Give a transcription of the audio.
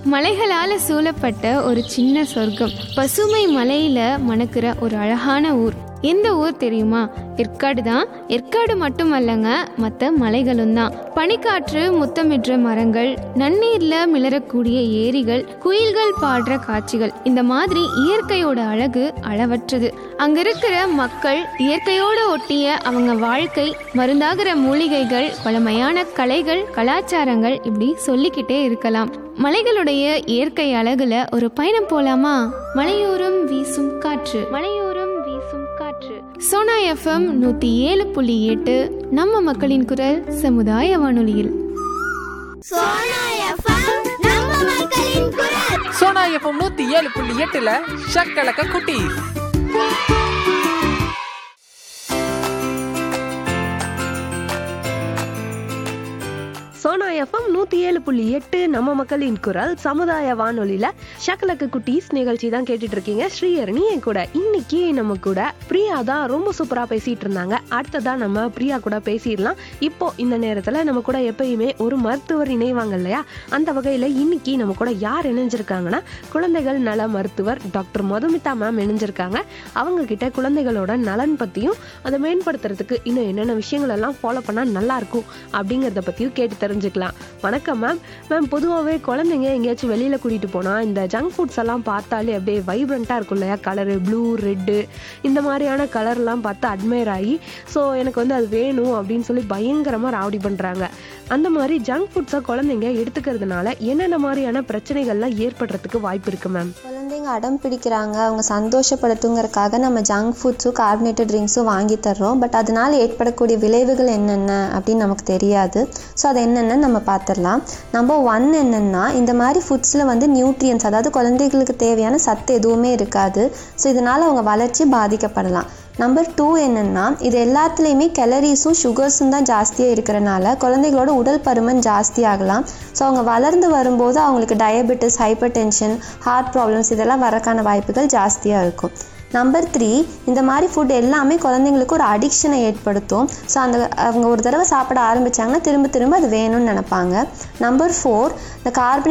மலைகளால சூழப்பட்ட ஒரு சின்ன சொர்க்கம் பசுமை மலையில மணக்கிற ஒரு அழகான ஊர் எந்த ஊர் தெரியுமா ஏற்காடு தான் ஏற்காடு மட்டுமல்லங்க மற்ற மலைகளும் தான் பனிக்காற்று முத்தமிடுற மரங்கள் நன்னீர்ல மிளறக்கூடிய ஏரிகள் குயில்கள் பாடுற காட்சிகள் இந்த மாதிரி இயற்கையோட அழகு அளவற்றது அங்க இருக்கிற மக்கள் இயற்கையோட ஒட்டிய அவங்க வாழ்க்கை மருந்தாகிற மூலிகைகள் பழமையான கலைகள் கலாச்சாரங்கள் இப்படி சொல்லிக்கிட்டே இருக்கலாம் மலைகளுடைய இயற்கை அழகுல ஒரு பயணம் போலாமா மலையோரம் வீசும் காற்று மலையோரம் வீசும் காற்று சோனா எஃப்எம் நூத்தி ஏழு புள்ளி எட்டு நம்ம மக்களின் குரல் சமுதாய வானொலியில் சோனா எஃப்எம் நம்ம மக்களின் குரல் சோனா எஃப்எம் நூத்தி ஏழு புள்ளி எட்டுல ஷக்கலக்க குட்டி சோனா எஃப்எம் நூத்தி ஏழு புள்ளி எட்டு நம்ம மக்களின் குரல் சமுதாய வானொலியில ஷக்கலக்கு குட்டீஸ் நிகழ்ச்சி தான் கேட்டுட்டு இருக்கீங்க ஸ்ரீஹரணி என் கூட இன்னைக்கு நம்ம கூட பிரியா தான் ரொம்ப சூப்பரா பேசிட்டு இருந்தாங்க அடுத்ததா நம்ம பிரியா கூட பேசிடலாம் இப்போ இந்த நேரத்துல நம்ம கூட எப்பயுமே ஒரு மருத்துவர் இணைவாங்க இல்லையா அந்த வகையில இன்னைக்கு நம்ம கூட யார் இணைஞ்சிருக்காங்கன்னா குழந்தைகள் நல மருத்துவர் டாக்டர் மதுமிதா மேம் இணைஞ்சிருக்காங்க அவங்க கிட்ட குழந்தைகளோட நலன் பத்தியும் அதை மேம்படுத்துறதுக்கு இன்னும் என்னென்ன விஷயங்கள் எல்லாம் ஃபாலோ பண்ணா நல்லா இருக்கும் அப்படிங்கறத பத்தியும் கேட்டு தெரிஞ்சுக்கலாம் வணக்கம் மேம் மேம் பொதுவாகவே குழந்தைங்க எங்கேயாச்சும் வெளியில கூட்டிட்டு போனா இந்த ஜங்க் ஃபுட்ஸ் எல்லாம் பார்த்தாலே அப்படியே வைப்ரண்டா இருக்கும் இல்லையா கலரு ப்ளூ ரெட்டு இந்த மாதிரியான கலர்லாம் பார்த்து அட்மையர் ஆகி ஸோ எனக்கு வந்து அது வேணும் அப்படின்னு சொல்லி பயங்கரமா ராவடி பண்றாங்க அந்த மாதிரி ஜங்க் ஃபுட்ஸை குழந்தைங்க எடுத்துக்கிறதுனால என்னென்ன மாதிரியான பிரச்சனைகள்லாம் ஏற்படுறதுக்கு வாய்ப்பு இருக்கு மேம் குழந்தைங்க அடம் பிடிக்கிறாங்க அவங்க சந்தோஷப்படுத்துங்கிறதுக்காக நம்ம ஜங்க் ஃபுட்ஸும் கார்பனேட்டட் ட்ரிங்க்ஸும் வாங்கி தர்றோம் பட் அதனால ஏற்படக்கூடிய விளைவுகள் என்னென்ன அப்படின்னு நமக்கு தெரியாது ஸோ அது என்னென்னு நம்ம பார்த்துடலாம் நம்பர் ஒன் என்னென்னா இந்த மாதிரி ஃபுட்ஸில் வந்து நியூட்ரியன்ஸ் அதாவது குழந்தைகளுக்கு தேவையான சத்து எதுவுமே இருக்காது ஸோ இதனால் அவங்க வளர்ச்சி பாதிக்கப்படலாம் நம்பர் டூ என்னென்னா இது எல்லாத்துலேயுமே கலரிஸும் சுகர்ஸும் தான் ஜாஸ்தியாக இருக்கிறனால குழந்தைகளோட உடல் பருமன் ஜாஸ்தி ஆகலாம் ஸோ அவங்க வளர்ந்து வரும்போது அவங்களுக்கு diabetes hypertension heart problems இதெல்லாம் வரக்கான வாய்ப்புகள் ஜாஸ்தியாக இருக்கும் நம்பர் த்ரீ இந்த மாதிரி ஃபுட் எல்லாமே குழந்தைங்களுக்கு ஒரு அடிக்ஷனை ஏற்படுத்தும் ஸோ அந்த அவங்க ஒரு தடவை சாப்பிட ஆரம்பிச்சாங்கன்னா திரும்ப திரும்ப அது வேணும்னு நினைப்பாங்க நம்பர் ஃபோர் இந்த கார்பனேட்